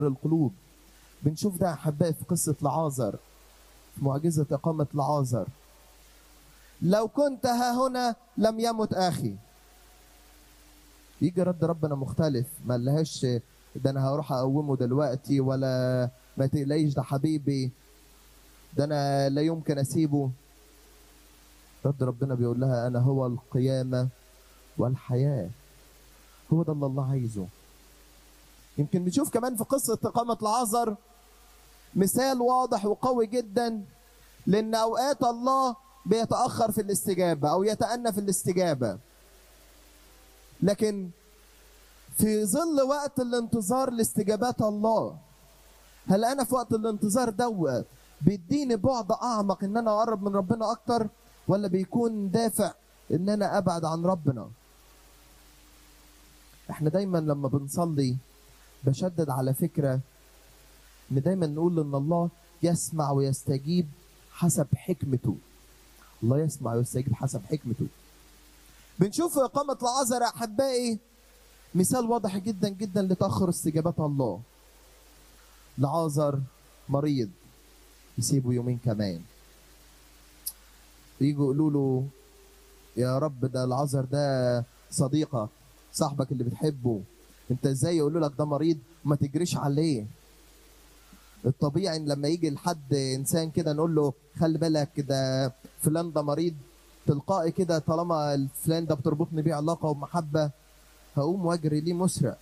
القلوب بنشوف ده احبائي في قصه لعازر في معجزه اقامه لعازر لو كنت ها هنا لم يمت اخي يجي رد ربنا مختلف ما لهاش ده انا هروح اقومه دلوقتي ولا ما تقلقيش ده حبيبي ده انا لا يمكن اسيبه رد ربنا بيقول لها انا هو القيامه والحياه هو ده اللي الله عايزه يمكن نشوف كمان في قصه اقامه العذر مثال واضح وقوي جدا لان اوقات الله بيتاخر في الاستجابه او يتأنى في الاستجابه لكن في ظل وقت الانتظار لاستجابات الله هل انا في وقت الانتظار دوت بيديني بعد اعمق ان انا اقرب من ربنا اكتر ولا بيكون دافع ان انا ابعد عن ربنا احنا دايما لما بنصلي بشدد على فكره ان دايما نقول ان الله يسمع ويستجيب حسب حكمته الله يسمع ويستجيب حسب حكمته بنشوف في إقامة العذراء أحبائي مثال واضح جدا جدا لتأخر استجابات الله لعازر مريض يسيبه يومين كمان يجوا يقولوا له يا رب ده العذر ده صديقك صاحبك اللي بتحبه انت ازاي يقولوا لك ده مريض وما تجريش عليه الطبيعي ان لما يجي لحد انسان كده نقول له خلي بالك ده فلان ده مريض تلقائي كده طالما الفلان ده بتربطني بيه علاقه ومحبه هقوم واجري ليه مسرع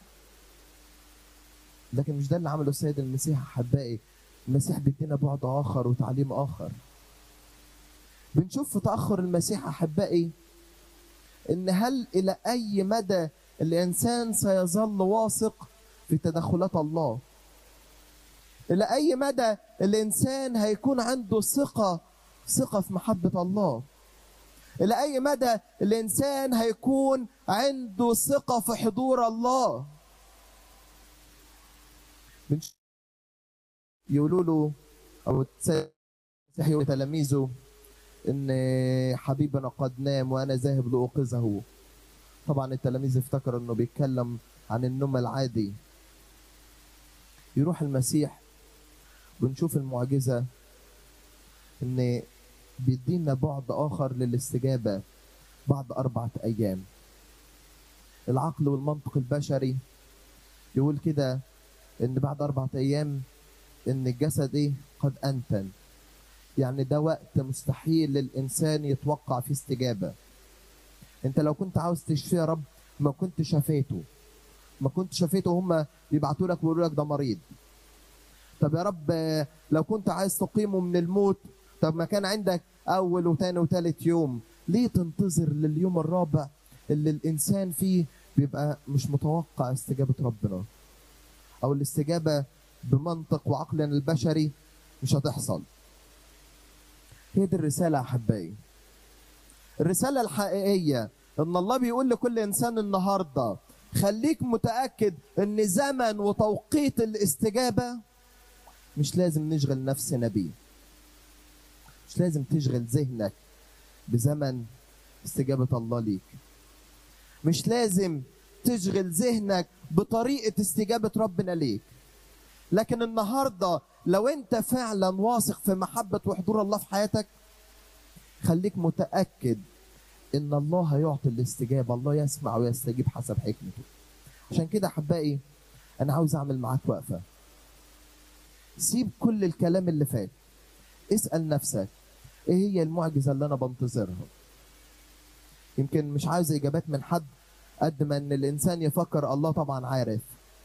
لكن مش ده اللي عمله السيد المسيح احبائي المسيح بيدينا بعد اخر وتعليم اخر بنشوف في تاخر المسيح احبائي ان هل الى اي مدى الانسان سيظل واثق في تدخلات الله الى اي مدى الانسان هيكون عنده ثقه ثقه في محبه الله الى اي مدى الانسان هيكون عنده ثقه في حضور الله يقولوا له او يقول تلاميذه ان حبيبنا قد نام وانا ذاهب لاوقظه طبعا التلاميذ افتكروا انه بيتكلم عن النوم العادي يروح المسيح بنشوف المعجزه ان بيدينا بعد اخر للاستجابه بعد اربعه ايام العقل والمنطق البشري يقول كده ان بعد اربعه ايام ان الجسد ايه قد انتن يعني ده وقت مستحيل للانسان يتوقع فيه استجابه انت لو كنت عاوز تشفيه يا رب ما كنت شفيته ما كنت شفيته هم يبعتوا لك ويقولوا لك ده مريض طب يا رب لو كنت عايز تقيمه من الموت طب ما كان عندك اول وثاني وثالث يوم ليه تنتظر لليوم الرابع اللي الانسان فيه بيبقى مش متوقع استجابه ربنا او الاستجابه بمنطق وعقلنا البشري مش هتحصل هي دي الرساله احبائي الرساله الحقيقيه ان الله بيقول لكل انسان النهارده خليك متاكد ان زمن وتوقيت الاستجابه مش لازم نشغل نفسنا بيه مش لازم تشغل ذهنك بزمن استجابة الله ليك مش لازم تشغل ذهنك بطريقة استجابة ربنا ليك لكن النهاردة لو انت فعلا واثق في محبة وحضور الله في حياتك خليك متأكد ان الله هيعطي الاستجابة الله يسمع ويستجيب حسب حكمته عشان كده احبائي انا عاوز اعمل معاك وقفة سيب كل الكلام اللي فات اسأل نفسك ايه هي المعجزة اللي انا بنتظرها يمكن مش عايز اجابات من حد قد ما ان الانسان يفكر الله طبعا عارف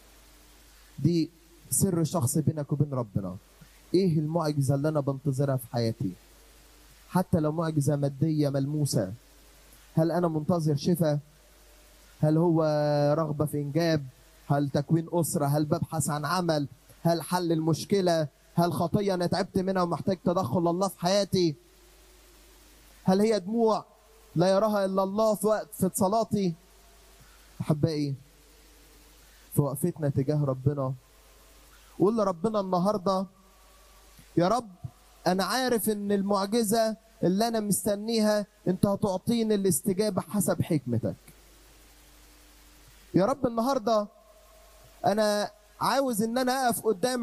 دي سر شخصي بينك وبين ربنا ايه المعجزة اللي انا بنتظرها في حياتي حتى لو معجزة مادية ملموسة هل انا منتظر شفاء هل هو رغبة في انجاب هل تكوين اسرة هل ببحث عن عمل هل حل المشكلة هل خطية أنا تعبت منها ومحتاج تدخل الله في حياتي هل هي دموع لا يراها إلا الله في وقت في صلاتي أحبائي في وقفتنا تجاه ربنا قول لربنا النهاردة يا رب أنا عارف إن المعجزة اللي أنا مستنيها أنت هتعطيني الاستجابة حسب حكمتك يا رب النهاردة أنا عاوز ان انا اقف قدام